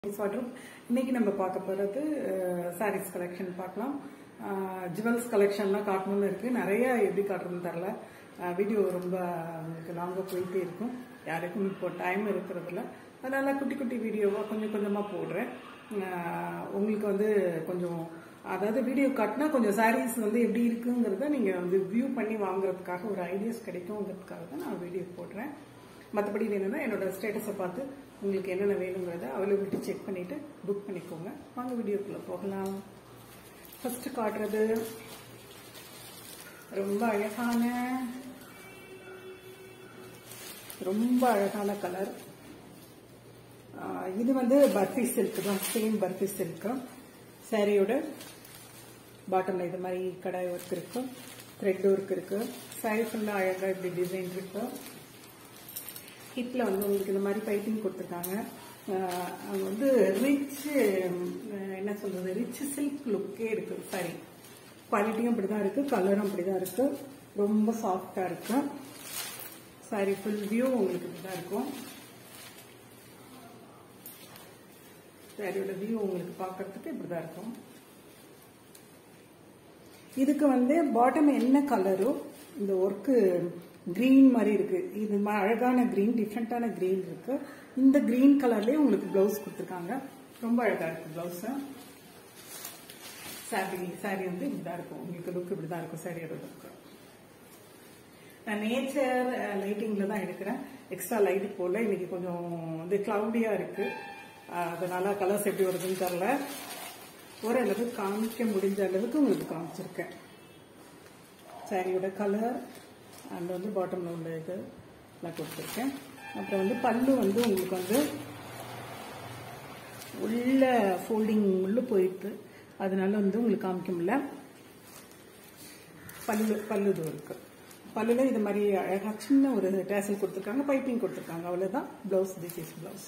வாட்ரூம் இன்னைக்கு நம்ம பார்க்க போகிறது சாரீஸ் கலெக்ஷன் பார்க்கலாம் ஜுவல்ஸ் கலெக்ஷன்லாம் காட்டணும்னு இருக்குது நிறைய எப்படி காட்டுறதுன்னு தெரில வீடியோ ரொம்ப உங்களுக்கு லாங்காக போயிட்டே இருக்கும் யாருக்கும் இப்போ டைம் இருக்கிறதில்ல அதனால் குட்டி குட்டி வீடியோவாக கொஞ்சம் கொஞ்சமாக போடுறேன் அஹ், உங்களுக்கு வந்து கொஞ்சம் அதாவது வீடியோ காட்டினா கொஞ்சம் சாரீஸ் வந்து எப்படி இருக்குங்கிறத நீங்கள் வந்து வியூ பண்ணி வாங்குறதுக்காக ஒரு ஐடியாஸ் கிடைக்குங்கிறதுக்காக தான் நான் வீடியோ போடுறேன் மற்றபடி வேணும்னா என்னோட ஸ்டேட்டஸை பார்த்து உங்களுக்கு என்னென்ன வேணுங்கிறத அவைலபிலிட்டி செக் பண்ணிட்டு புக் பண்ணிக்கோங்க வாங்க வீடியோக்குள்ள போகலாம் ஃபர்ஸ்ட் காட்டுறது ரொம்ப அழகான ரொம்ப அழகான கலர் இது வந்து பர்ஃபி சில்க் தான் சேம் பர்ஃபி சில்க் சாரியோட பாட்டம்ல இது மாதிரி கடாய் ஒர்க் இருக்கு த்ரெட் ஒர்க் இருக்கு சாரி ஃபுல்லாக அழகாக இப்படி டிசைன் இருக்கு ஹிப்பில் வந்து உங்களுக்கு இந்த மாதிரி பைப்பிங் கொடுத்துருக்காங்க அஹ் அவங்க வந்து ரிச் என்ன சொல்றது ரிச் சில்க் லுக்கே இருக்கு சாரி குவாலிட்டியும் அப்படி தான் இருக்கு கலரும் அப்படி தான் இருக்கு ரொம்ப சாஃப்டாக இருக்கு சாரி ஃபுல் வியூ உங்களுக்கு இப்படி தான் இருக்கும் சாரியோட வியூ உங்களுக்கு பார்க்கறதுக்கு இப்படி தான் இருக்கும் இதுக்கு வந்து பாட்டம் என்ன கலரோ இந்த ஒர்க்கு கிரீன் மாதிரி இருக்கு இது ம- அழகான கிரீன் டிஃப்ரெண்டான கிரீன் இருக்கு இந்த கிரீன் கலர்லயே உங்களுக்கு பிளவுஸ் கொடுத்துருக்காங்க ரொம்ப அழகா இருக்கு பிளவுஸ் சாரி சாரி வந்து இப்படிதான் இருக்கும் உங்களுக்கு லுக் இப்படிதான் இருக்கும் சாரியோட லுக் நான் நேச்சர் லைட்டிங்ல தான் எடுக்கிறேன் எக்ஸ்ட்ரா லைட் போடல இன்னைக்கு கொஞ்சம் வந்து கிளவுடியா இருக்கு அஹ், அதனால கலர்ஸ் எப்படி வருதுன்னு தெரியல ஓரளவு காமிக்க முடிஞ்ச அளவுக்கு உங்களுக்கு காமிச்சிருக்கேன் சாரியோட கலர் அண்ட் வந்து பாட்டம்ல உள்ள இது எல்லாம் கொடுத்துருக்கேன் அப்புறம் வந்து பல்லு வந்து உங்களுக்கு வந்து உள்ள ஃபோல்டிங் உள்ள போயிட்டு அதனால வந்து உங்களுக்கு காமிக்க முடியல பல்லு பல்லு இது இருக்கு பல்லுல இது மாதிரி அழகா சின்ன ஒரு டேசல் கொடுத்துருக்காங்க பைப்பிங் கொடுத்துருக்காங்க அவ்வளவுதான் blouse this is blouse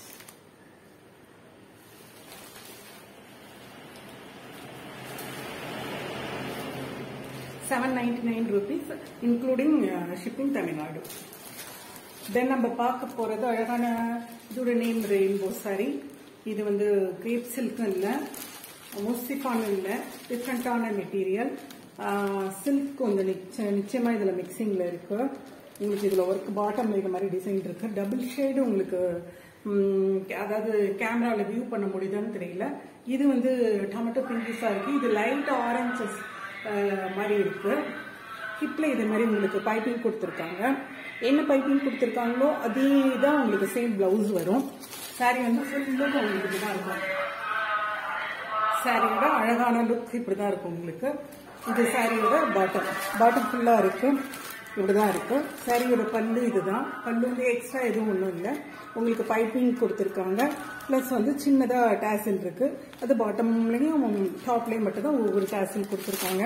seven ninety nine rupees including shipping Tamil Nadu then நம்ம பார்க்க போறது அழகான இதோட நேம் ரெயின்போ சாரி இது வந்து கிரேப் சில்க்கும் இல்லை முஸ்டிஃபான் இல்லை டிஃப்ரெண்டான மெட்டீரியல் சில்க் கொஞ்சம் நிச்ச- நிச்சயமா இதுல மிக்சிங்ல இருக்கு உங்களுக்கு இதுல ஒர்க் பாட்டம் இது மாதிரி டிசைன் இருக்கு டபுள் ஷேடு உங்களுக்கு ம், அதாவது கேமரால வியூ பண்ண முடியுதான்னு தெரியல இது வந்து டொமேட்டோ பிங்கிஸா இருக்கு இது லைட் ஆரஞ்சஸ் மாதிரி இருக்கு ஹிப்ல இது மாதிரி உங்களுக்கு பைப்பிங் கொடுத்துருக்காங்க என்ன பைப்பிங் கொடுத்துருக்காங்களோ அதே தான் உங்களுக்கு சேம் பிளவுஸ் வரும் சாரி வந்து ஃபுல்லுக்கு உங்களுக்கு இப்படிதான் இருக்கும் சாரியோட அழகான லுக் இப்படிதான் இருக்கும் உங்களுக்கு இது சாரியோட பாட்டம் பாட்டம் ஃபுல்லா இருக்கு இப்படிதான் இருக்கு சாரியோட பல்லு இதுதான் பல்லு வந்து எக்ஸ்ட்ரா எதுவும் ஒன்றும் இல்லை உங்களுக்கு பைப்பிங் கொடுத்துருக்காங்க ப்ளஸ் வந்து சின்னதா டேசல் இருக்கு அது பாட்டம்லயும் டாப்லயும் மட்டும் தான் ஒவ்வொரு டேசல் கொடுத்துருக்காங்க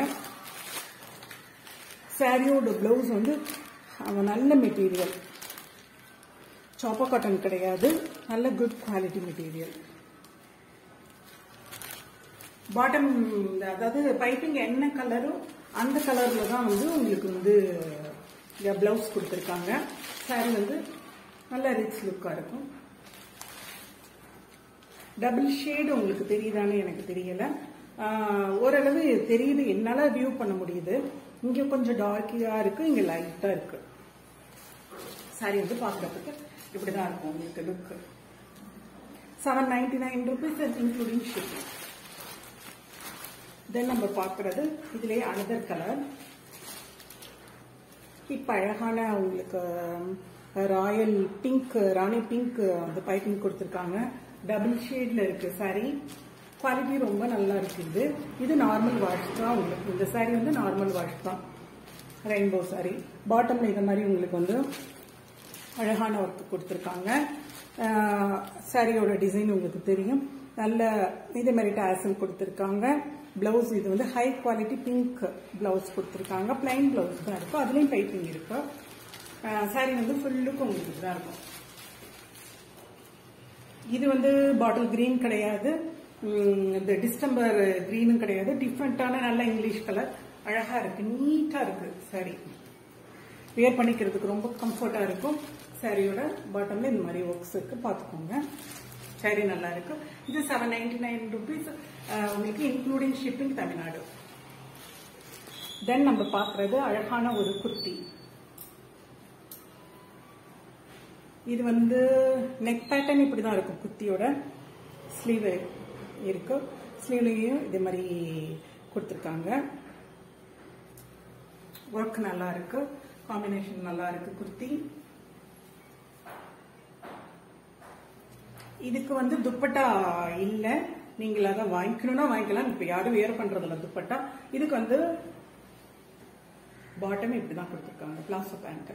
சாரியோட பிளவுஸ் வந்து அவங்க நல்ல மெட்டீரியல் சாப்பா காட்டன் கிடையாது நல்ல குட் குவாலிட்டி மெட்டீரியல் பாட்டம் அதாவது பைப்பிங் என்ன கலரோ அந்த கலர்ல தான் வந்து உங்களுக்கு வந்து பிளவுஸ் கொடுத்துருக்காங்க சாரி வந்து நல்ல ரிச் லுக்கா இருக்கும் டபுள் ஷேடு உங்களுக்கு தெரியுதான்னு எனக்கு தெரியல ஆஹ், ஓரளவு தெரியுது என்னால வியூ பண்ண முடியுது இங்க கொஞ்சம் டார்க்கியா இருக்கு இங்க லைட்டா இருக்கு சாரி வந்து பாக்குறதுக்கு இப்படிதான் இருக்கும் உங்களுக்கு look seven ninety nine rupees including shipping then நம்ம பார்க்கறது இதுலயே அனதர் கலர் இப்ப அழகான உங்களுக்கு ராயல் பிங்க் ராணி பிங்க் அந்த பைப்பிங் கொடுத்துருக்காங்க டபுள் ஷேட்ல இருக்கு சாரி குவாலிட்டி ரொம்ப நல்லா இருக்கு இது இது நார்மல் வாஷ் தான் உங்களுக்கு இந்த சாரி வந்து நார்மல் வாஷ் தான் ரெயின்போ சாரி பாட்டம்ல இது மாதிரி உங்களுக்கு வந்து அழகான ஒர்க் கொடுத்துருக்காங்க சாரியோட டிசைன் உங்களுக்கு தெரியும் நல்ல இதே மாதிரி டேசல் கொடுத்துருக்காங்க பிளவுஸ் இது வந்து ஹை குவாலிட்டி பிங்க் பிளவுஸ் கொடுத்துருக்காங்க பிளைன் பிளவுஸ் தான் இருக்கும் அதுலயும் பைப்பிங் இருக்கு சாரி வந்து ஃபுல்லுக்கு உங்களுக்கு தான் இருக்கும் இது வந்து பாட்டில் கிரீன் கிடையாது உம், இந்த டிஸ்டம்பர் கிரீனும் கிடையாது டிஃப்ரெண்டான நல்ல இங்கிலீஷ் கலர் அழகா இருக்கு நீட்டா இருக்கு சாரி வியர் பண்ணிக்கிறதுக்கு ரொம்ப கம்ஃபர்ட்டா இருக்கும் சாரியோட பாட்டம்ல இந்த மாதிரி ஒர்க்ஸ் இருக்கு பாத்துக்கோங்க சரி நல்லா இருக்கு இது செவன் நைன்டி நைன் ருபீஸ் உங்களுக்கு இன்க்ளூடிங் ஷிப்பிங் தமிழ்நாடு தென் நம்ம பார்க்கறது அழகான ஒரு குர்த்தி இது வந்து நெக் பேட்டர்ன் இப்படி தான் இருக்கும் குர்த்தியோட ஸ்லீவ் இருக்கு ஸ்லீவ்லையும் இதே மாதிரி கொடுத்துருக்காங்க ஒர்க் நல்லா இருக்கு காம்பினேஷன் நல்லா இருக்கு குர்த்தி இதுக்கு வந்து துப்பட்டா இல்ல நீங்களா தான் வாங்கிக்கணும்னா வாங்கிக்கலாம் இப்ப யாரும் வேர் பண்றதில்ல துப்பட்டா இதுக்கு வந்து பாட்டம் இப்படிதான் கொடுத்துருக்காங்க பிளாசோ பேண்ட்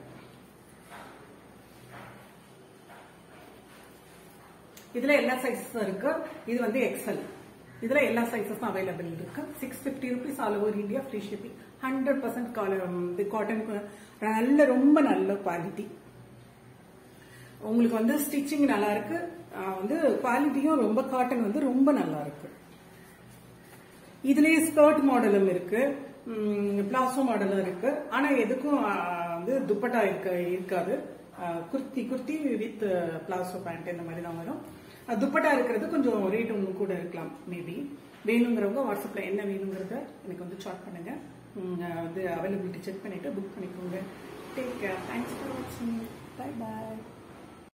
இதுல எல்லா சைஸஸும் இருக்கு இது வந்து எக்ஸல் இதுல எல்லா சைஸஸும் அவைலபிள் இருக்கு six fifty rupees all over India free shipping hundred percent இது காட்டன் நல்ல ரொம்ப நல்ல குவாலிட்டி உங்களுக்கு வந்து ஸ்டிச்சிங் நல்லா இருக்கு ஆஹ் வந்து குவாலிட்டியும் ரொம்ப காட்டன் வந்து ரொம்ப நல்லா இருக்கு இதுலயே ஸ்கர்ட் மாடலும் இருக்கு பிளாசோ மாடலும் இருக்கு ஆனா எதுக்கும் ஆஹ் வந்து துப்பட்டா இருக்க இருக்காது ஆஹ் kurti kurti with palazzo pant இந்த மாதிரி தான் வரும் ஆஹ் துப்பட்டா இருக்கிறது கொஞ்சம் ரேட் ஒன்று கூட இருக்கலாம் மேபி வேணுங்கிறவங்க வாட்ஸ்அப்ல என்ன வேணுங்கிறத எனக்கு வந்து சாட் பண்ணுங்க உம், நான் வந்து அவைலபிலிட்டி செக் பண்ணிட்டு புக் பண்ணிக்கோங்க டேக் கேர் தேங்க்ஸ் ஃபார் வாட்சிங் பை பாய்